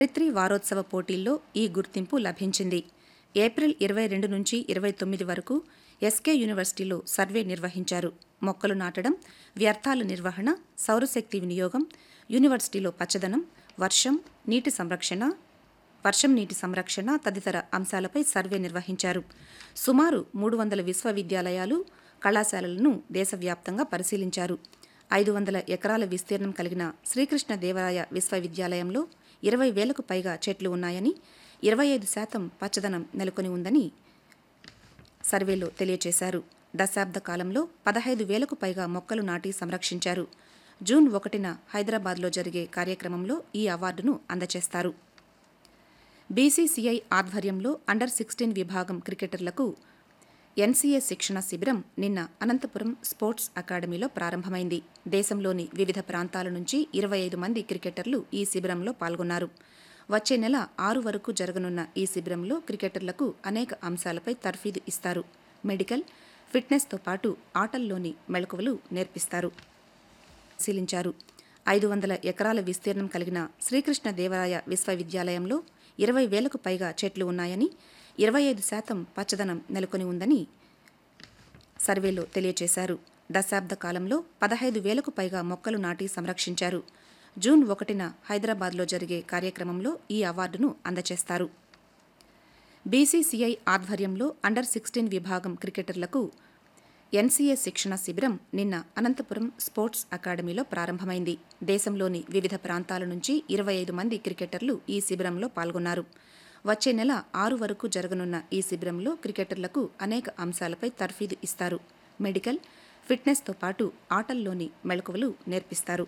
చరిత్రి వారోత్సవ పోటీల్లో ఈ గుర్తింపు లభించింది ఏప్రిల్ ఇరవై రెండు నుంచి ఇరవై తొమ్మిది వరకు ఎస్కే యూనివర్సిటీలో సర్వే నిర్వహించారు మొక్కలు నాటడం వ్యర్థాల నిర్వహణ సౌరశక్తి వినియోగం యూనివర్సిటీలో పచ్చదనం వర్షం నీటి సంరక్షణ వర్షం నీటి సంరక్షణ తదితర అంశాలపై సర్వే నిర్వహించారు సుమారు మూడు వందల విశ్వవిద్యాలయాలు కళాశాలలను దేశవ్యాప్తంగా పరిశీలించారు ఐదు వందల ఎకరాల విస్తీర్ణం కలిగిన శ్రీకృష్ణదేవరాయ విశ్వవిద్యాలయంలో ఇరవై వేలకు పైగా చెట్లు ఉన్నాయని ఇరవై ఐదు శాతం పచ్చదనం నెలకొని ఉందని సర్వేలో తెలియజేశారు దశాబ్ద కాలంలో పదహైదు వేలకు పైగా మొక్కలు నాటి సంరక్షించారు జూన్ ఒకటిన హైదరాబాద్లో జరిగే కార్యక్రమంలో ఈ అవార్డును అందజేస్తారు బీసీసీఐ ఆధ్వర్యంలో అండర్ సిక్స్టీన్ విభాగం క్రికెటర్లకు ఎన్సీఏ శిక్షణ శిబిరం నిన్న అనంతపురం స్పోర్ట్స్ అకాడమీలో ప్రారంభమైంది దేశంలోని వివిధ ప్రాంతాల నుంచి ఇరవై ఐదు మంది క్రికెటర్లు ఈ శిబిరంలో పాల్గొన్నారు వచ్చే నెల ఆరు వరకు జరగనున్న ఈ శిబిరంలో క్రికెటర్లకు అనేక అంశాలపై తర్ఫీదు ఇస్తారు మెడికల్ ఫిట్నెస్తో పాటు ఆటల్లోని మెళకువలు నేర్పిస్తారు పరిశీలించారు ఐదు వందల ఎకరాల విస్తీర్ణం కలిగిన శ్రీకృష్ణదేవరాయ విశ్వవిద్యాలయంలో ఇరవై వేలకు పైగా చెట్లు ఉన్నాయని ఇరవై ఐదు శాతం పచ్చదనం నెలకొని ఉందని సర్వేలో తెలియజేశారు దశాబ్ద కాలంలో పదహైదు వేలకు పైగా మొక్కలు నాటి సంరక్షించారు జూన్ ఒకటిన హైదరాబాద్లో జరిగే కార్యక్రమంలో ఈ అవార్డును అందజేస్తారు బీసీసీఐ ఆధ్వర్యంలో అండర్ సిక్స్టీన్ విభాగం క్రికెటర్లకు ఎన్సీఏ శిక్షణ శిబిరం నిన్న అనంతపురం స్పోర్ట్స్ అకాడమీలో ప్రారంభమైంది దేశంలోని వివిధ ప్రాంతాల నుంచి ఇరవై ఐదు మంది క్రికెటర్లు ఈ శిబిరంలో పాల్గొన్నారు వచ్చే నెల ఆరు వరకు జరగనున్న ఈ శిబిరంలో క్రికెటర్లకు అనేక అంశాలపై తర్ఫీదు ఇస్తారు మెడికల్ ఫిట్నెస్తో పాటు ఆటల్లోని మెళకువలు నేర్పిస్తారు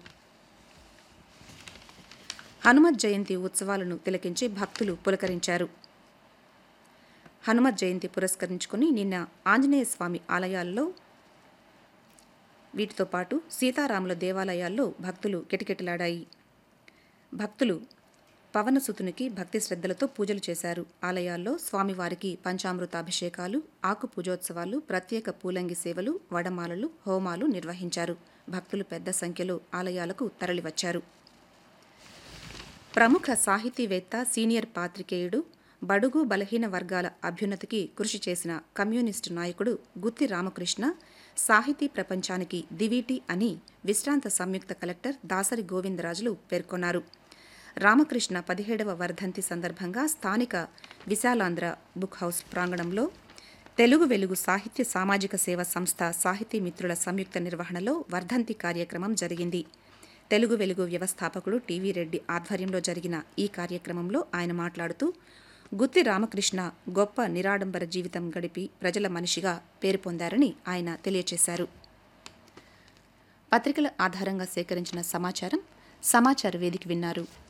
హనుమత్ జయంతి ఉత్సవాలను తిలకించి భక్తులు పులకరించారు హనుమత్ జయంతి పురస్కరించుకుని నిన్న ఆంజనేయ స్వామి ఆలయాల్లో వీటితో పాటు సీతారాముల దేవాలయాల్లో భక్తులు కిటకిటలాడాయి భక్తులు పవనసుతునికి భక్తి శ్రద్ధలతో పూజలు చేశారు ఆలయాల్లో స్వామివారికి పంచామృతాభిషేకాలు ఆకు పూజోత్సవాలు ప్రత్యేక పూలంగి సేవలు వడమాలలు హోమాలు నిర్వహించారు భక్తులు పెద్ద సంఖ్యలో ఆలయాలకు తరలివచ్చారు ప్రముఖ సాహితీవేత్త సీనియర్ పాత్రికేయుడు బడుగు బలహీన వర్గాల అభ్యున్నతికి కృషి చేసిన కమ్యూనిస్టు నాయకుడు గుత్తి రామకృష్ణ సాహితీ ప్రపంచానికి దివీటి అని విశ్రాంత సంయుక్త కలెక్టర్ దాసరి గోవిందరాజులు పేర్కొన్నారు రామకృష్ణ పదిహేడవ వర్ధంతి సందర్భంగా స్థానిక విశాలాంధ్ర బుక్ హౌస్ ప్రాంగణంలో తెలుగు వెలుగు సాహిత్య సామాజిక సేవ సంస్థ సాహితీ మిత్రుల సంయుక్త నిర్వహణలో వర్ధంతి కార్యక్రమం జరిగింది తెలుగు వెలుగు వ్యవస్థాపకుడు టీవీ రెడ్డి ఆధ్వర్యంలో జరిగిన ఈ కార్యక్రమంలో ఆయన మాట్లాడుతూ గుత్తి రామకృష్ణ గొప్ప నిరాడంబర జీవితం గడిపి ప్రజల మనిషిగా పేరు పొందారని ఆయన తెలియజేశారు పత్రికల ఆధారంగా సేకరించిన సమాచారం సమాచార వేదిక విన్నారు